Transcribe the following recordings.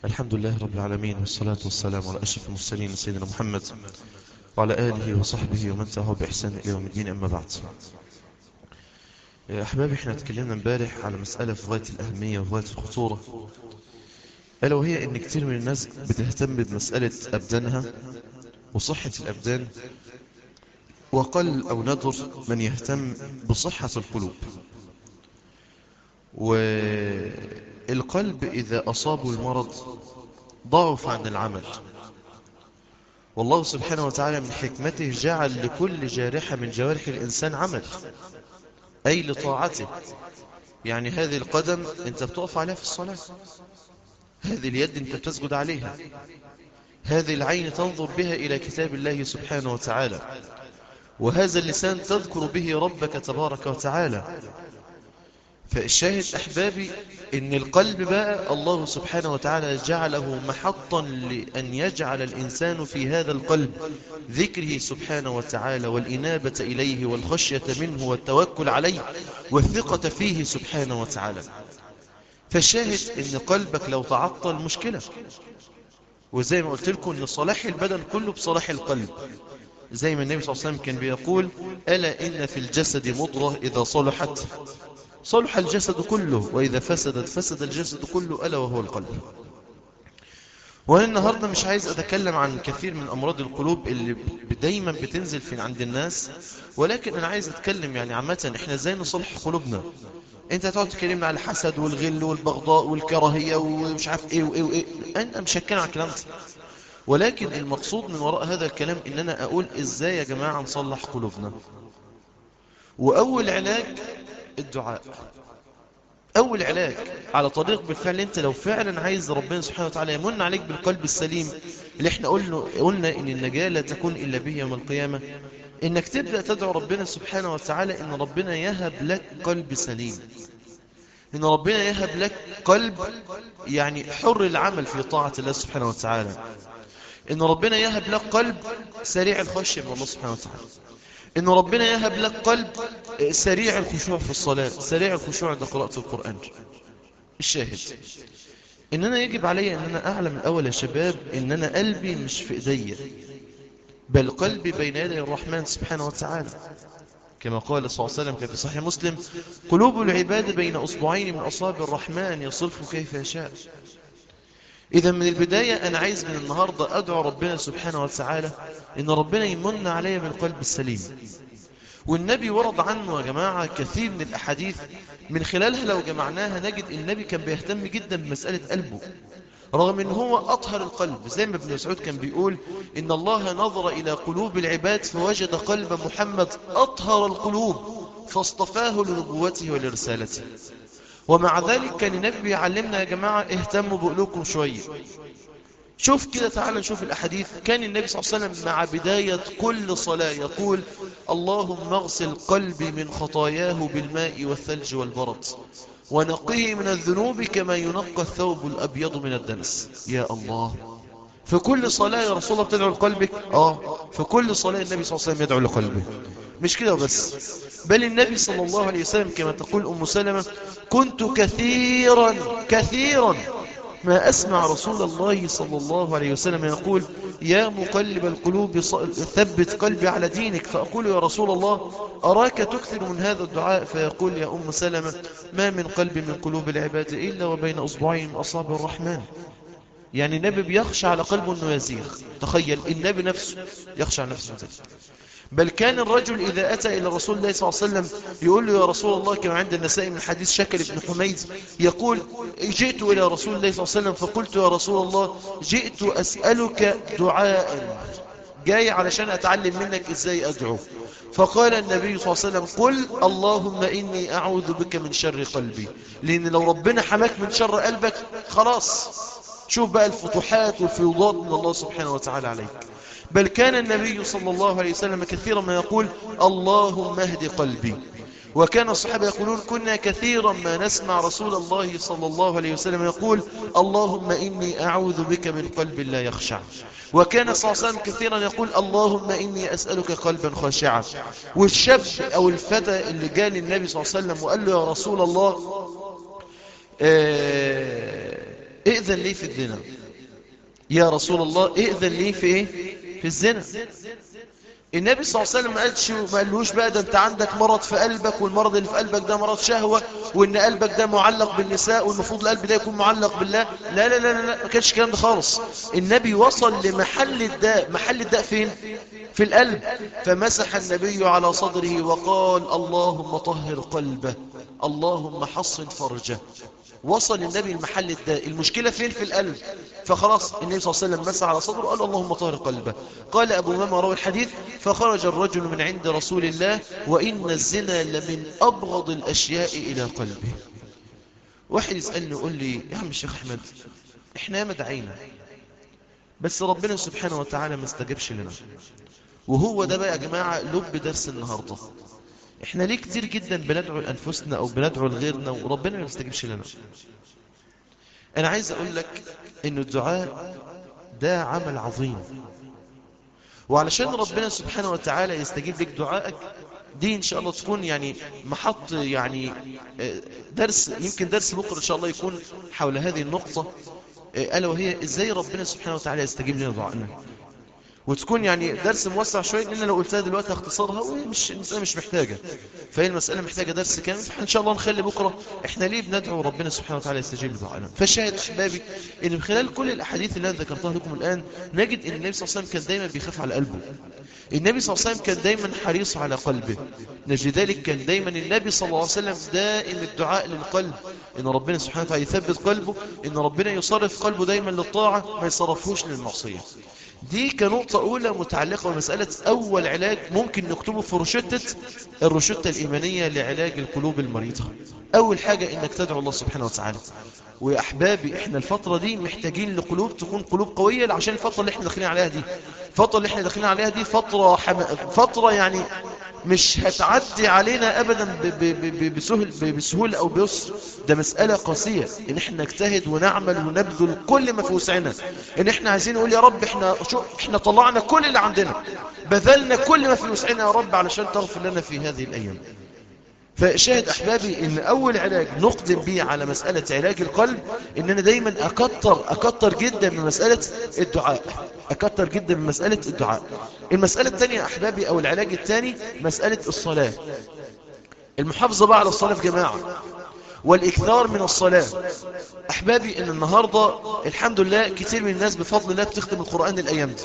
الحمد لله رب العالمين والصلاة والسلام على أشرف المرسلين سيدنا محمد وعلى آله وصحبه ومن تبعه بإحسان إلى يوم الدين أما بعد يا أحبابي احنا اتكلمنا امبارح على مسألة في غاية الأهمية وفي غاية الخطورة ألا وهي إن كتير من الناس بتهتم بمسألة أبدانها وصحة الأبدان وقل أو ندر من يهتم بصحة القلوب والقلب إذا أصابه المرض ضعف عن العمل والله سبحانه وتعالى من حكمته جعل لكل جارحة من جوارح الإنسان عمل أي لطاعته يعني هذه القدم أنت بتقف عليها في الصلاة هذه اليد أنت بتسجد عليها هذه العين تنظر بها إلى كتاب الله سبحانه وتعالى وهذا اللسان تذكر به ربك تبارك وتعالى فالشاهد أحبابي إن القلب بقى الله سبحانه وتعالى جعله محطا لأن يجعل الإنسان في هذا القلب ذكره سبحانه وتعالى والإنابة إليه والخشية منه والتوكل عليه والثقة فيه سبحانه وتعالى فالشاهد إن قلبك لو تعطل مشكلة وزي ما قلت لكم إن صلاح البدن كله بصلاح القلب زي ما النبي صلى الله عليه وسلم كان بيقول ألا إن في الجسد مضغة إذا صلحت صلح الجسد كله وإذا فسدت فسد الجسد كله ألا وهو القلب وأنا النهاردة مش عايز أتكلم عن كثير من أمراض القلوب اللي دايما بتنزل في عند الناس ولكن أنا عايز أتكلم يعني عامة إحنا إزاي نصلح قلوبنا أنت هتقعد تكلمنا على الحسد والغل والبغضاء والكراهية ومش عارف إيه وإيه وإيه أنا مش هتكلم على الكلام ده ولكن المقصود من وراء هذا الكلام إن أنا أقول إزاي يا جماعة نصلح قلوبنا وأول علاج الدعاء أول علاج على طريق بالفعل أنت لو فعلا عايز ربنا سبحانه وتعالى يمن عليك بالقلب السليم اللي احنا قلنا, قلنا إن النجاة لا تكون إلا به يوم القيامة إنك تبدأ تدعو ربنا سبحانه وتعالى إن ربنا يهب لك قلب سليم إن ربنا يهب لك قلب يعني حر العمل في طاعة الله سبحانه وتعالى إن ربنا يهب لك قلب سريع الخشية من الله سبحانه وتعالى إن ربنا يهب لك قلب سريع الخشوع في الصلاة سريع الخشوع عند قراءة القرآن الشاهد إن أنا يجب علي أن أنا أعلم الأول يا شباب إن أنا قلبي مش في إيدي بل قلبي بين يدي الرحمن سبحانه وتعالى كما قال صلى الله عليه وسلم في صحيح مسلم قلوب العباد بين أصبعين من أصابع الرحمن يصرف كيف يشاء إذا من البداية أنا عايز من النهاردة أدعو ربنا سبحانه وتعالى إن ربنا يمن علي بالقلب السليم والنبي ورد عنه يا جماعة كثير من الأحاديث من خلالها لو جمعناها نجد النبي كان بيهتم جدا بمسألة قلبه رغم ان هو أطهر القلب زي ما ابن مسعود كان بيقول إن الله نظر إلى قلوب العباد فوجد قلب محمد أطهر القلوب فاصطفاه لنبوته ولرسالته ومع ذلك كان النبي يعلمنا يا جماعة اهتموا بقلوبكم شوية شوف كده تعالى نشوف الأحاديث كان النبي صلى الله عليه وسلم مع بداية كل صلاة يقول اللهم اغسل قلبي من خطاياه بالماء والثلج والبرد ونقيه من الذنوب كما ينقى الثوب الأبيض من الدنس يا الله في كل صلاة يا رسول الله بتدعو لقلبك آه في كل صلاة النبي صلى الله عليه وسلم يدعو لقلبه مش كده وبس بل النبي صلى الله عليه وسلم كما تقول أم سلمة كنت كثيرا كثيرا ما أسمع رسول الله صلى الله عليه وسلم يقول يا مقلب القلوب ثبت قلبي على دينك فأقول يا رسول الله أراك تكثر من هذا الدعاء فيقول يا أم سلمة ما من قلب من قلوب العباد إلا وبين أصبعين من أصابع الرحمن يعني النبي بيخشى على قلبه أنه يزيغ تخيل النبي نفسه يخشى على نفسه ذلك بل كان الرجل إذا أتى إلى رسول الله صلى الله عليه وسلم يقول له يا رسول الله كما عند النساء من حديث شكل بن حميد يقول جئت إلى رسول الله صلى الله عليه وسلم فقلت يا رسول الله جئت أسألك دعاء جاي علشان أتعلم منك إزاي أدعو فقال النبي صلى الله عليه وسلم قل اللهم إني أعوذ بك من شر قلبي لأن لو ربنا حماك من شر قلبك خلاص شوف بقى الفتوحات والفيوضات من الله سبحانه وتعالى عليك بل كان النبي صلى الله عليه وسلم كثيرا ما يقول اللهم اهد قلبي وكان الصحابة يقولون كنا كثيرا ما نسمع رسول الله صلى الله عليه وسلم يقول اللهم إني أعوذ بك من قلب لا يخشع وكان صلى الله عليه وسلم كثيرا يقول اللهم إني أسألك قلبا خاشعا والشاب أو الفتى اللي جاء للنبي صلى الله عليه وسلم وقال له يا رسول الله آه ائذن لي في الزنا يا رسول الله ائذن لي في ايه في الزنا النبي صلى الله عليه وسلم ما قالش ما قالوش بقى ده انت عندك مرض في قلبك والمرض اللي في قلبك ده مرض شهوة وان قلبك ده معلق بالنساء والمفروض القلب ده يكون معلق بالله لا لا لا لا, لا ما كانش الكلام ده خالص النبي وصل لمحل الداء محل الداء فين في القلب فمسح النبي على صدره وقال اللهم طهر قلبه اللهم حصن فرجه وصل النبي المحل الداء المشكلة فين في القلب فخلاص النبي صلى الله عليه وسلم مسح على صدره وقال اللهم طهر قلبه قال أبو ماما روى الحديث فخرج الرجل من عند رسول الله وإن الزنا لمن أبغض الأشياء إلى قلبه واحد يسألني يقول لي يا عم الشيخ أحمد إحنا ياما دعينا بس ربنا سبحانه وتعالى ما استجابش لنا وهو ده بقى يا جماعة لب درس النهاردة احنا ليه كتير جدا بندعو لأنفسنا أو بندعو لغيرنا وربنا ما يستجيبش لنا أنا عايز أقول لك إن الدعاء ده عمل عظيم وعلشان ربنا سبحانه وتعالى يستجيب لك دعائك دي إن شاء الله تكون يعني محط يعني درس يمكن درس بكرة إن شاء الله يكون حول هذه النقطة ألا وهي إزاي ربنا سبحانه وتعالى يستجيب لنا دعائنا وتكون يعني درس موسع شوية لأن لو قلتها دلوقتي اختصارها ومش المسألة مش محتاجة فهي المسألة محتاجة درس كامل فإن شاء الله نخلي بكرة إحنا ليه بندعو ربنا سبحانه وتعالى يستجيب لدعائنا فالشاهد أحبابي إن من خلال كل الأحاديث اللي أنا ذكرتها لكم الآن نجد إن النبي صلى الله عليه وسلم كان دايما بيخاف على قلبه النبي صلى الله عليه وسلم كان دايما حريص على قلبه نجد ذلك كان دايما النبي صلى الله عليه وسلم دائم الدعاء للقلب إن ربنا سبحانه وتعالى يثبت قلبه إن ربنا يصرف قلبه دايما للطاعة ما يصرفهوش للمعصية دي كنقطة أولى متعلقة بمسألة أول علاج ممكن نكتبه في روشتة الروشتة الإيمانية لعلاج القلوب المريضة أول حاجة إنك تدعو الله سبحانه وتعالى ويا أحبابي إحنا الفترة دي محتاجين لقلوب تكون قلوب قوية عشان الفترة اللي إحنا داخلين عليها دي الفترة اللي إحنا داخلين عليها دي فترة, حم... فترة يعني مش هتعدي علينا أبدا ب... ب... ب... بسهل... بسهولة أو بيسر ده مسألة قاسية إن إحنا نجتهد ونعمل ونبذل كل ما في وسعنا إن إحنا عايزين نقول يا رب إحنا, شو... إحنا طلعنا كل اللي عندنا بذلنا كل ما في وسعنا يا رب علشان تغفر لنا في هذه الأيام فشاهد أحبابي إن أول علاج نقدم به على مسألة علاج القلب إن أنا دايما أكتر أكتر جدا من مسألة الدعاء أكتر جدا من مسألة الدعاء المسألة الثانية أحبابي أو العلاج الثاني مسألة الصلاة المحافظة بقى على الصلاة في جماعة والإكثار من الصلاة أحبابي إن النهاردة الحمد لله كتير من الناس بفضل الله بتختم القرآن الأيام دي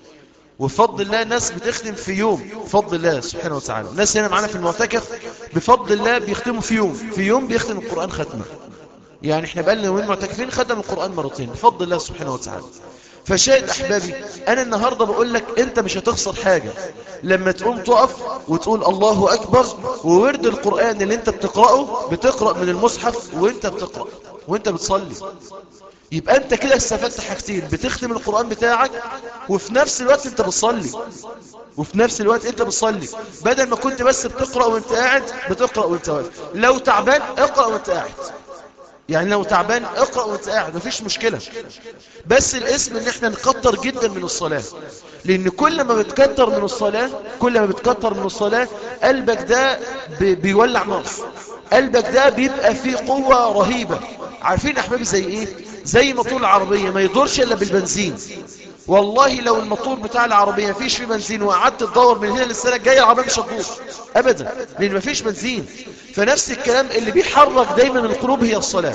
وبفضل الله ناس بتختم في يوم بفضل الله سبحانه وتعالى ناس هنا معانا في المعتكف بفضل الله بيختموا في يوم في يوم بيختم القرآن ختمة يعني احنا بقالنا يومين معتكفين ختم القرآن مرتين بفضل الله سبحانه وتعالى فشاهد أحبابي أنا النهاردة بقول لك أنت مش هتخسر حاجة لما تقوم تقف وتقول الله أكبر وورد القرآن اللي أنت بتقرأه بتقرأ من المصحف وأنت بتقرأ وأنت بتصلي يبقى أنت كده استفدت حاجتين بتختم القرآن بتاعك وفي نفس الوقت أنت بتصلي وفي نفس الوقت أنت بتصلي بدل ما كنت بس بتقرأ وأنت قاعد بتقرأ وأنت واقف لو تعبان اقرأ وأنت قاعد يعني لو تعبان اقرأ وانت قاعد مفيش مشكلة بس الاسم ان احنا نكتر جدا من الصلاة لان كل ما بتكتر من الصلاة كل ما بتكتر من الصلاة قلبك ده بيولع نار قلبك ده بيبقى فيه قوة رهيبة عارفين احبابي زي ايه زي موتور العربية ما يدورش الا بالبنزين والله لو الموتور بتاع العربية مفيش فيه بنزين وقعدت تدور من هنا للسنة الجاية العربية مش هتدور ابدا لان مفيش بنزين فنفس الكلام اللي بيحرك دايما القلوب هي الصلاة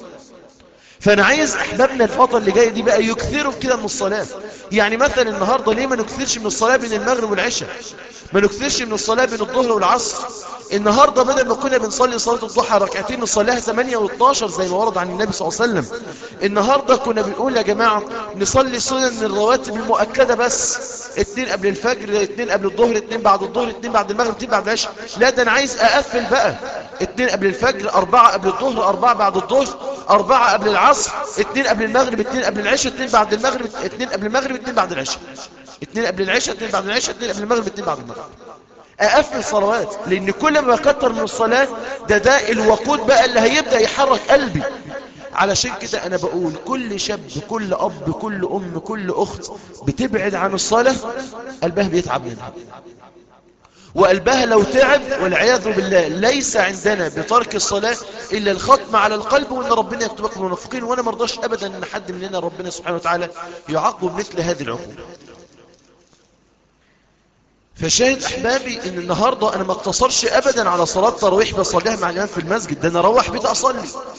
فانا عايز احبابنا الفترة اللي جاية دي بقى يكثروا كده من الصلاة يعني مثلا النهاردة ليه ما نكثرش من الصلاة بين المغرب والعشاء ما نكثرش من الصلاة بين الظهر والعصر النهاردة بدل ما كنا بنصلي صلاة الضحى ركعتين نصليها 8 و12 زي ما ورد عن النبي صلى الله عليه وسلم النهاردة كنا بنقول يا جماعة نصلي سنن الرواتب المؤكدة بس اتنين قبل الفجر اتنين قبل الظهر اتنين بعد الظهر اتنين بعد المغرب اتنين بعد العشاء لا ده انا عايز اقفل بقى اتنين قبل الفجر اربعة قبل الظهر اربعة بعد الظهر اربعة قبل العصر اتنين قبل المغرب اتنين قبل العشاء اتنين بعد المغرب اتنين قبل المغرب اتنين بعد العشاء اتنين قبل العشاء اتنين بعد العشاء اتنين قبل المغرب اتنين بعد المغرب اقفل صلوات لان كل ما بكتر من الصلاة ده ده الوقود بقى اللي هيبدأ يحرك قلبي علشان كده انا بقول كل شاب كل اب كل ام كل اخت بتبعد عن الصلاة قلبها بيتعب منها وقلبها لو تعب والعياذ بالله ليس عندنا بترك الصلاة إلا الختم على القلب وإن ربنا يكتبك من المنافقين وأنا مرضاش أبدا أن حد مننا ربنا سبحانه وتعالى يعاقب مثل هذه العقوبة فشاهد أحبابي إن النهاردة أنا ما اقتصرش أبدا على صلاة ترويح بصليها مع الإمام في المسجد ده أنا أروح بيت أصلي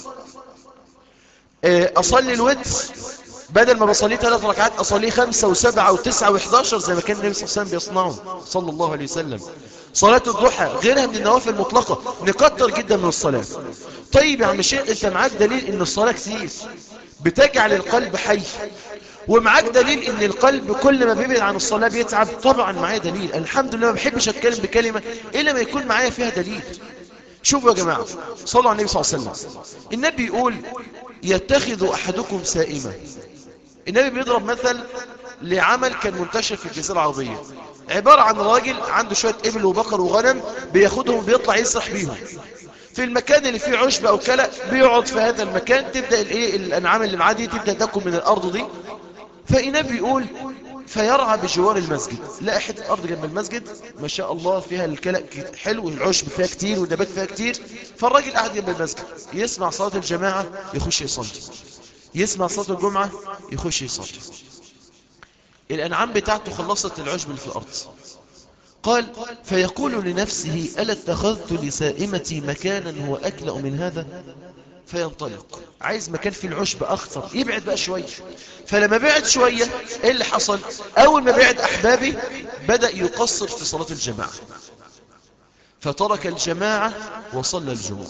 أصلي الوتر بدل ما بصليه ثلاث ركعات أصليه خمسة وسبعة وتسعة وإحداشر زي ما كان النبي صلى الله عليه وسلم بيصنعه صلى الله عليه وسلم صلاة الضحى غيرها من النوافل المطلقة نكتر جدا من الصلاة طيب يا عم شيخ انت معاك دليل ان الصلاة كتير بتجعل القلب حي ومعاك دليل ان القلب كل ما بيبعد عن الصلاة بيتعب طبعا معايا دليل الحمد لله ما بحبش اتكلم بكلمة الا ما يكون معايا فيها دليل شوفوا يا جماعة صلوا على النبي صلى الله عليه وسلم النبي يقول يتخذ احدكم سائمة النبي بيضرب مثل لعمل كان منتشر في الجزيرة العربية عبارة عن راجل عنده شوية إبل وبقر وغنم بياخدهم بيطلع يسرح بيهم في المكان اللي فيه عشب أو كلأ بيقعد في هذا المكان تبدأ الإيه الأنعام اللي معاه دي تبدأ تاكل من الأرض دي فالنبي يقول فيرعى بجوار المسجد لا حتة أرض جنب المسجد ما شاء الله فيها الكلأ حلو العشب فيها كتير والنبات فيها كتير فالراجل قاعد جنب المسجد يسمع صلاة الجماعة يخش يصلي يسمع صلاة الجمعة يخش يصلي الأنعام بتاعته خلصت العشب اللي في الأرض قال فيقول لنفسه ألا اتخذت لسائمتي مكانا هو أكلأ من هذا فينطلق عايز مكان في العشب أخطر يبعد بقى شوية فلما بعد شوية إيه اللي حصل أول ما بعد أحبابي بدأ يقصر في صلاة الجماعة فترك الجماعة وصلى الجمعة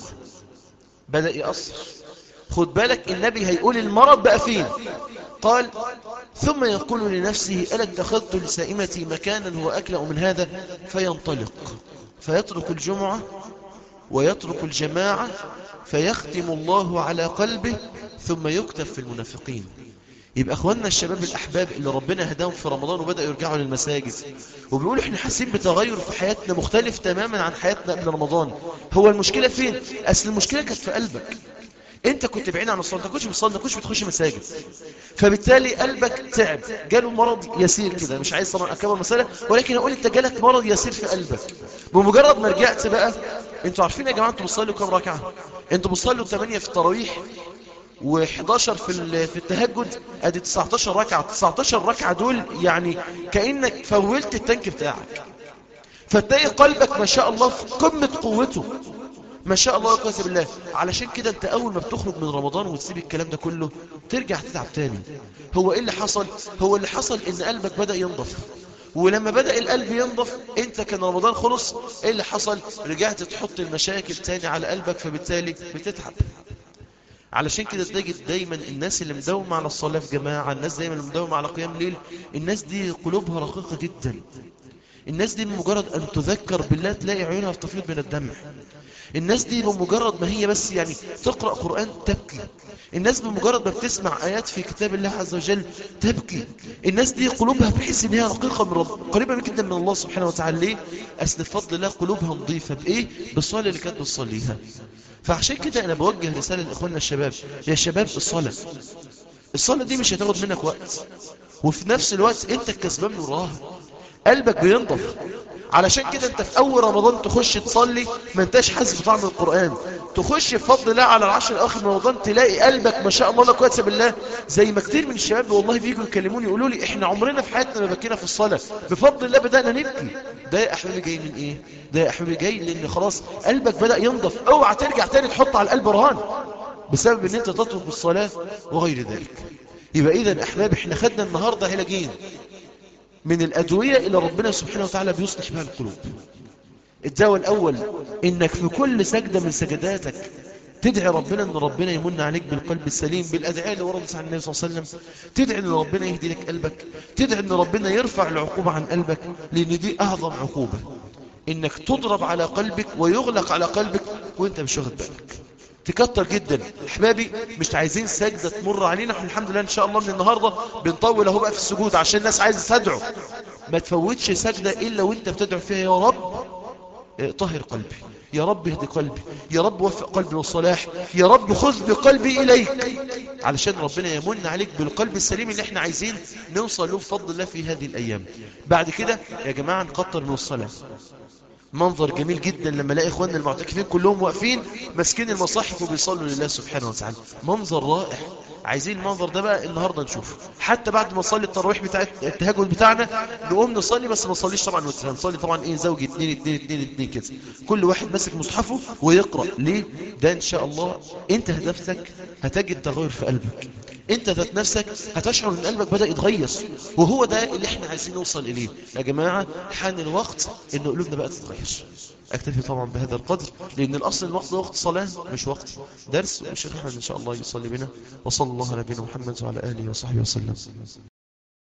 بدأ يقصر خد بالك النبي هيقول المرض بقى فين قال ثم يقول لنفسه ألا اتخذت لسائمتي مكانا هو أكلأ من هذا فينطلق فيترك الجمعة ويترك الجماعة فيختم الله على قلبه ثم يكتب في المنافقين يبقى أخواننا الشباب الأحباب اللي ربنا هداهم في رمضان وبدأوا يرجعوا للمساجد وبيقولوا احنا حاسين بتغير في حياتنا مختلف تماما عن حياتنا قبل رمضان هو المشكلة فين؟ أصل المشكلة كانت في قلبك انت كنت بعيد عن الصلاة كنتش بتصلي كنتش بتخش مساجد فبالتالي قلبك تعب جاله مرض يسير كده مش عايز طبعا اكبر مسألة ولكن اقول انت جالك مرض يسير في قلبك بمجرد ما رجعت بقى انتوا عارفين يا جماعة انتوا بتصلوا كام ركعة انتوا بتصلوا 8 في التراويح و11 في في التهجد ادي 19 ركعة 19 ركعة دول يعني كأنك فولت التانك بتاعك فتلاقي قلبك ما شاء الله في قمة قوته ما شاء الله قوة بالله علشان كده انت اول ما بتخرج من رمضان وتسيب الكلام ده كله ترجع تتعب تاني هو ايه اللي حصل هو اللي حصل ان قلبك بدأ ينضف ولما بدأ القلب ينضف انت كان رمضان خلص ايه اللي حصل رجعت تحط المشاكل تاني على قلبك فبالتالي بتتعب علشان كده تجد دايما الناس اللي مداومة على الصلاة في جماعة الناس دايما اللي مداومة على قيام الليل الناس دي قلوبها رقيقة جدا الناس دي بمجرد أن تذكر بالله تلاقي عيونها تفيض من الدمع الناس دي بمجرد ما هي بس يعني تقرأ قرآن تبكي الناس بمجرد ما بتسمع آيات في كتاب الله عز وجل تبكي الناس دي قلوبها بحس ان هي رقيقة من رب قريبة جدا من الله سبحانه وتعالى ليه أصل بفضل الله قلوبها نظيفة بإيه بالصلاة اللي كانت بتصليها فعشان كده أنا بوجه رسالة لإخواننا الشباب يا شباب الصلاة الصلاة دي مش هتاخد منك وقت وفي نفس الوقت انت الكسبان من وراها قلبك بينضف علشان كده انت في اول رمضان تخش تصلي ما انتش حاسس بطعم القرآن تخش بفضل الله على العشر الاخر من رمضان تلاقي قلبك ما شاء الله لا قوه بالله زي ما كتير من الشباب والله بييجوا يكلموني يقولوا لي احنا عمرنا في حياتنا ما بكينا في الصلاه بفضل الله بدانا نبكي ده يا احبابي جاي من ايه ده يا احبابي جاي لان خلاص قلبك بدا ينضف اوعى ترجع تاني تحط على القلب رهان بسبب ان انت تترك الصلاه وغير ذلك يبقى اذا احبابي احنا خدنا النهارده هلاجين من الأدوية إلى ربنا سبحانه وتعالى بيصلح بها القلوب الدواء الأول إنك في كل سجدة من سجداتك تدعي ربنا أن ربنا يمن عليك بالقلب السليم بالأدعاء اللي وردت عن النبي صلى الله عليه وسلم تدعي أن ربنا يهدي لك قلبك تدعي أن ربنا يرفع العقوبة عن قلبك لأن دي أعظم عقوبة إنك تضرب على قلبك ويغلق على قلبك وإنت مش واخد بالك تكتر جدا احبابي مش عايزين سجدة تمر علينا احنا الحمد لله ان شاء الله من النهاردة بنطول اهو بقى في السجود عشان الناس عايزة تدعو ما تفوتش سجدة الا وانت بتدعو فيها يا رب طهر قلبي يا رب اهدي قلبي يا رب وفق قلبي والصلاح يا رب خذ بقلبي إليك علشان ربنا يمن عليك بالقلب السليم اللي احنا عايزين نوصل له بفضل الله في هذه الأيام بعد كده يا جماعة نقطر من الصلاة منظر جميل جدا لما الاقي اخواننا المعتكفين كلهم واقفين ماسكين المصاحف وبيصلوا لله سبحانه وتعالى منظر رائع عايزين المنظر ده بقى النهارده نشوفه حتى بعد ما نصلي التراويح بتاع التهجد بتاعنا نقوم نصلي بس ما نصليش طبعا وتر هنصلي طبعا ايه زوجي اتنين اتنين اتنين اتنين كده كل واحد ماسك مصحفه ويقرا ليه ده ان شاء الله انت هدفك هتجد تغير في قلبك انت ذات نفسك هتشعر ان قلبك بدأ يتغير وهو ده اللي احنا عايزين نوصل اليه يا جماعة حان الوقت ان قلوبنا بقى تتغير اكتفي طبعا بهذا القدر لان الاصل الوقت ده وقت صلاة مش وقت درس والشيخ احمد ان شاء الله يصلي بنا وصلى الله على نبينا محمد وعلى اله وصحبه وسلم